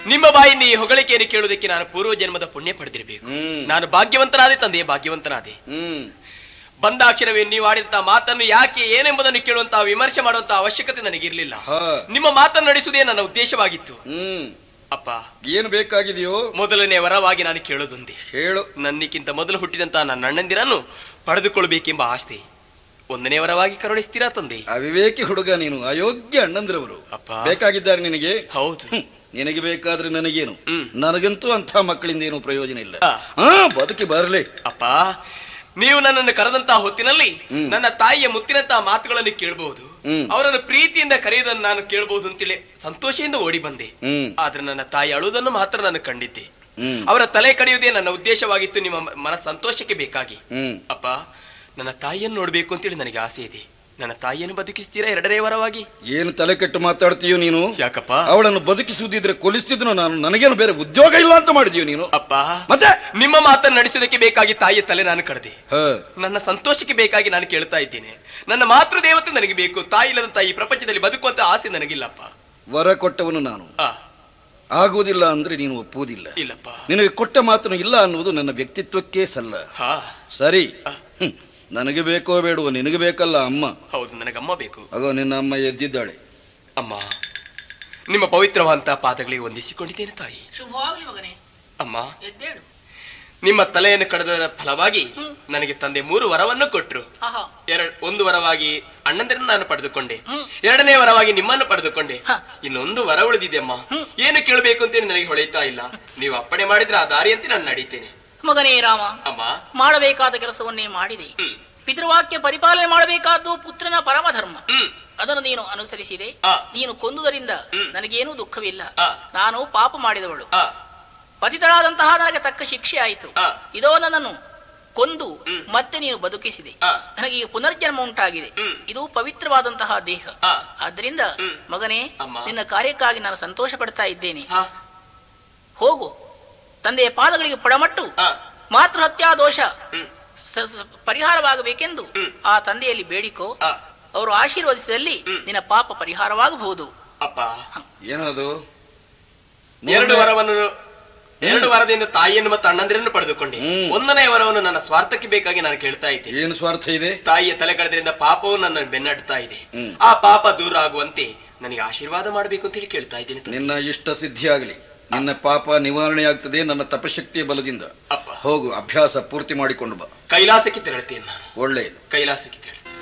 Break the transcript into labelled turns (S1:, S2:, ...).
S1: ನಿಮ್ಮ ಬಾಯಿಂದ ಈ ಹೊಗಳಿಕೆಯನ್ನು ಕೇಳುವುದಕ್ಕೆ ನಾನು ಪೂರ್ವ ಜನ್ಮದ ಪುಣ್ಯ ಪಡೆದಿರಬೇಕು
S2: ಹ್ಮ್.
S1: ನಾನು ಭಾಗ್ಯವಂತನಾದೆ ತಂದೆ ಭಾಗ್ಯವಂತನಾದೆ
S2: ಹ್ಮ್
S1: ಬಂದಾಕ್ಷರವೇ ನೀವು ಆಡಿದಂತಹ ಮಾತನ್ನು ಯಾಕೆ ಏನೆಂಬುದನ್ನು ಕೇಳುವಂತಹ ವಿಮರ್ಶೆ ಮಾಡುವಂತಹ ಅವಶ್ಯಕತೆ ನನಗಿರಲಿಲ್ಲ
S2: ಹಾ.
S1: ನಿಮ್ಮ ಮಾತನ್ನು ನಡೆಸುವುದೇ ನನ್ನ ಉದ್ದೇಶವಾಗಿತ್ತು
S2: ಹ್ಮ್
S1: ಅಪ್ಪ
S2: ಏನು ಬೇಕಾಗಿದೆಯೋ
S1: ಮೊದಲನೇ ವರವಾಗಿ ನಾನು ಕೇಳೋದೊಂದೇ
S2: ಹೇಳು
S1: ನನ್ನಿಕ್ಕಿಂತ ಮೊದಲು ಹುಟ್ಟಿದಂತಹ ನನ್ನ ಅಣ್ಣಂದಿರನ್ನು ಪಡೆದುಕೊಳ್ಳಬೇಕೆಂಬ ಆಸ್ತಿ ಒಂದನೇ ವರವಾಗಿ ಕರುಣಿಸ್ತೀರಾ ತಂದೆ
S2: ಅವಿವೇಕಿ ಹುಡುಗ ನೀನು ಅಯೋಗ್ಯ ಅಣ್ಣಂದ್ರವರು
S1: ಅಪ್ಪ.
S2: ಬೇಕಾಗಿದ್ದಾರೆ ನಿನಗೆ
S1: ಹೌದು
S2: ಹ್ಮ್. ನಿನಗೆ ಬೇಕಾದ್ರೆ ನನಗೇನು
S1: ಹ್ಮ್.
S2: ನನಗಂತೂ ಅಂಥ ಮಕ್ಕಳಿಂದ ಏನು ಪ್ರಯೋಜನ ಇಲ್ಲ
S1: ಹಾ.
S2: ಹಾ ಬದುಕಿ ಬರಲಿ
S1: ಅಪ್ಪ ನೀವು ನನ್ನನ್ನು ಕರೆದಂತಹ ಹೊತ್ತಿನಲ್ಲಿ
S2: ಹ್ಮ್.
S1: ನನ್ನ ತಾಯಿಯ ಮುತ್ತಿನಂತಹ ಮಾತುಗಳನ್ನು ಕೇಳಬಹುದು
S2: ಹ್ಮ್.
S1: ಅವರನ್ನು ಪ್ರೀತಿಯಿಂದ ಕರೆಯುವುದನ್ನು ನಾನು ಕೇಳಬಹುದು ಅಂತೇಳಿ ಸಂತೋಷದಿಂದ ಓಡಿ ಬಂದೆ
S2: ಹ್ಮ್
S1: ಆದ್ರೆ ನನ್ನ ತಾಯಿ ಅಳುವುದನ್ನು ಮಾತ್ರ ನಾನು ಕಂಡಿದ್ದೆ
S2: ಹ್ಮ್
S1: ಅವರ ತಲೆ ಕಡಿಯುವುದೇ ನನ್ನ ಉದ್ದೇಶವಾಗಿತ್ತು ನಿಮ್ಮ ಮ- ಮನ ಸಂತೋಷಕ್ಕೆ ಬೇಕಾಗಿ
S2: ಹ್ಮ್
S1: ಅಪ್ಪ ನನ್ನ ತಾಯಿಯನ್ನು ನೋಡ್ಬೇಕು ಅಂತೇಳಿ ನನಗೆ ಆಸೆ ಇದೆ ನನ್ನ ತಾಯಿಯನ್ನು ಬದುಕಿಸ್ತೀರಾ ಎರಡನೇ ವರವಾಗಿ
S2: ಏನು ತಲೆ ಕೆಟ್ಟು ಮಾತಾಡ್ತೀಯೋ ನೀನು
S1: ಯಾಕಪ್ಪ
S2: ಅವಳನ್ನು ಬದುಕಿಸುವುದಿದ್ರೆ ಕೊಲಿಸ್ತಿದ್ರು ನಾನು ನನಗೇನು ಬೇರೆ ಉದ್ಯೋಗ ಇಲ್ಲ ಅಂತ ಮಾಡಿದೀಯ ನೀನು
S1: ಅಪ್ಪ
S2: ಮತ್ತೆ
S1: ನಿಮ್ಮ ಮಾತನ್ನು ನಡೆಸೋದಕ್ಕೆ ಬೇಕಾಗಿ ತಾಯಿಯ ತಲೆ ನಾನು ಕಡ್ದೆ
S2: ಹ,
S1: ನನ್ನ ಸಂತೋಷಕ್ಕೆ ಬೇಕಾಗಿ ನಾನು ಕೇಳ್ತಾ ಇದ್ದೇನೆ ನನ್ನ ಮಾತೃ ದೇವತೆ ನನಗೆ ಬೇಕು ತಾಯಿ ಇಲ್ಲದಂತ ಈ ಪ್ರಪಂಚದಲ್ಲಿ ಬದುಕುವಂತ ಆಸೆ ನನಗಿಲ್ಲಪ್ಪ
S2: ವರ ಕೊಟ್ಟವನು ನಾನು
S1: ಆ
S2: ಆಗುವುದಿಲ್ಲ ಅಂದ್ರೆ ನೀನು ಒಪ್ಪುವುದಿಲ್ಲ
S1: ಇಲ್ಲಪ್ಪ
S2: ನಿನಗೆ ಕೊಟ್ಟ ಮಾತನ್ನು ಇಲ್ಲ ಅನ್ನುವುದು ನನ್ನ ವ್ಯಕ್ತಿತ್ವಕ್ಕೆ ಸಲ್ಲ
S1: ಹಾ
S2: ಸರಿ
S1: ಆ.
S2: ಹ್ಮ್. ನನಗೆ ಬೇಕೋ ಬೇಡವೋ ನಿನಗೆ ಬೇಕಲ್ಲ ಅಮ್ಮ
S1: ಹೌದು ನನಗಮ್ಮ ಬೇಕು
S2: ಅಗೋ ನಿನ್ನ ಅಮ್ಮ ಎದ್ದಿದ್ದಾಳೆ
S1: ಅಮ್ಮ ನಿಮ್ಮ ಪವಿತ್ರವಾದಂತಹ ಪಾದಗಳಿಗೆ ವಂದಿಸಿಕೊಂಡಿದ್ದೇನೆ ತಾಯಿ
S3: ಶುಭವಾಗ್ಲಿ ಮಗನೇ
S1: ಅಮ್ಮ
S3: ಎದ್ದೇಳು
S1: ನಿಮ್ಮ ತಲೆಯನ್ನು ಕಳೆದರ ಫಲವಾಗಿ ನನಗೆ ತಂದೆ ಮೂರು ವರವನ್ನು ಕೊಟ್ರು
S3: ಆಹಾ
S1: ಎರಡ್ ಒಂದು ವರವಾಗಿ ಅಣ್ಣಂದಿರನ್ನು ನಾನು ಪಡೆದುಕೊಂಡೆ
S3: ಹ್ಮ್.
S1: ಎರಡನೇ ವರವಾಗಿ ನಿಮ್ಮನ್ನು ಪಡೆದುಕೊಂಡೆ
S3: ಹ.
S1: ಇನ್ನೊಂದು ವರ ಉಳಿದಿದೆ ಅಮ್ಮ ಏನು ಕೇಳಬೇಕು ಅಂತ ನನಗೆ ಹೊಳೆಯುತ್ತಾ ಇಲ್ಲ ನೀವು ಅಪ್ಪಣೆ ಮಾಡಿದ್ರೆ ಆ ದಾರಿಯಂತೆ ನಾನು ನಡೀತೇನೆ
S3: ಮಗನೇ ರಾಮ
S1: ಅಮ್ಮ
S3: ಮಾಡಬೇಕಾದ ಕೆಲಸವನ್ನೇ ಮಾಡಿದೆ
S1: ಹ್ಮ್.
S3: ಪಿತೃವಾಕ್ಯ ಪರಿಪಾಲನೆ ಮಾಡಬೇಕಾದ್ದು ಪುತ್ರನ ಪರಮ ಧರ್ಮ
S1: ಹ್ಮ್
S3: ಅದನ್ನು ನೀನು ಅನುಸರಿಸಿದೆ
S1: ಆ.
S3: ನೀನು ಕೊಂದುದರಿಂದ
S1: ಹ್ಮ್.
S3: ನನಗೇನೂ ದುಃಖವಿಲ್ಲ
S1: ಆ.
S3: ನಾನು ಪಾಪ ಮಾಡಿದವಳು
S1: ಆ
S3: ಪತಿತಳಾದಂತಹ ನನಗೆ ತಕ್ಕ ಶಿಕ್ಷೆ ಆಯಿತು
S1: ಆ.
S3: ಇದೋ ನನ್ನನ್ನು ಕೊಂದು
S1: ಹ್ಮ್.
S3: ಮತ್ತೆ ನೀನು ಬದುಕಿಸಿದೆ
S1: ಆ.
S3: ನನಗೆ ಈಗ ಪುನರ್ಜನ್ಮ ಉಂಟಾಗಿದೆ
S1: ಹ್ಮ್.
S3: ಇದು ಪವಿತ್ರವಾದಂತಹ ದೇಹ
S1: ಆ.
S3: ಆದ್ದರಿಂದ
S1: ಹ್ಮ್.
S3: ಮಗನೇ
S1: ಅಮ್ಮ.
S3: ನಿನ್ನ ಕಾರ್ಯಕ್ಕಾಗಿ ನಾನು ಸಂತೋಷ ಪಡ್ತಾ ಇದ್ದೇನೆ
S1: ಹಾ
S3: ಹೋಗು ತಂದೆಯ ಪಾದಗಳಿಗೆ ಪಡಮಟ್ಟು
S1: ಆ
S3: ಮಾತೃಹತ್ಯಾ ದೋಷ
S1: ಹ್ಮ್
S3: ಸ- ಸ- ಪರಿಹಾರವಾಗಬೇಕೆಂದು
S1: ಹ್ಮ್.
S3: ಆ ತಂದೆಯಲ್ಲಿ ಬೇಡಿಕೋ
S1: ಆ
S3: ಅವರು ಆಶೀರ್ವದಿಸಿದಲ್ಲಿ
S1: ಹ್ಮ್.
S3: ನಿನ್ನ ಪಾಪ ಪರಿಹಾರವಾಗಬಹುದು
S1: ಅಪ್ಪ
S2: ಏನದು
S1: ಎರಡು ವರವನ್ನು ಎರಡು ವರದಿಂದ ತಾಯಿಯನ್ನು ಮತ್ತು ಅಣ್ಣಂದಿರನ್ನು ಪಡೆದುಕೊಂಡೆ
S2: ಹ್ಮ್.
S1: ಒಂದನೇ ವರವನ್ನು ನನ್ನ ಸ್ವಾರ್ಥಕ್ಕೆ ಬೇಕಾಗಿ ನಾನು ಕೇಳ್ತಾ ಇದ್ದೇನೆ
S2: ಏನು ಸ್ವಾರ್ಥ ಇದೆ
S1: ತಾಯಿಯ ತಲೆ ಕಳೆದ್ರಿಂದ ಪಾಪವು ನನ್ನ ಬೆನ್ನಡ್ತಾ ಇದೆ
S2: ಹ್ಮ್.
S1: ಆ ಪಾಪ ದೂರ ಆಗುವಂತೆ ನನಗೆ ಆಶೀರ್ವಾದ ಮಾಡಬೇಕು ಅಂತ ಹೇಳಿ ಕೇಳ್ತಾ ಇದ್ದೇನೆ ತಂದೆ.
S2: ನಿನ್ನ ಇಷ್ಟ ಸಿದ್ಧಿಯಾಗಲಿ ನಿನ್ನ ಪಾಪ ನಿವಾರಣೆ ಆಗ್ತದೆ ನನ್ನ ತಪಶಕ್ತಿಯ ಬಲದಿಂದ
S1: ಅಪ್ಪ
S2: ಹೋಗು ಅಭ್ಯಾಸ ಪೂರ್ತಿ ಮಾಡಿಕೊಂಡು ಬಾ
S1: ಕೈಲಾಸಕ್ಕೆ ತೆರಳುತ್ತೇನೆ ನಾನು
S2: ಒಳ್ಳೆಯದು
S1: ಕೈಲಾಸಕ್ಕೆ ತೆರಳು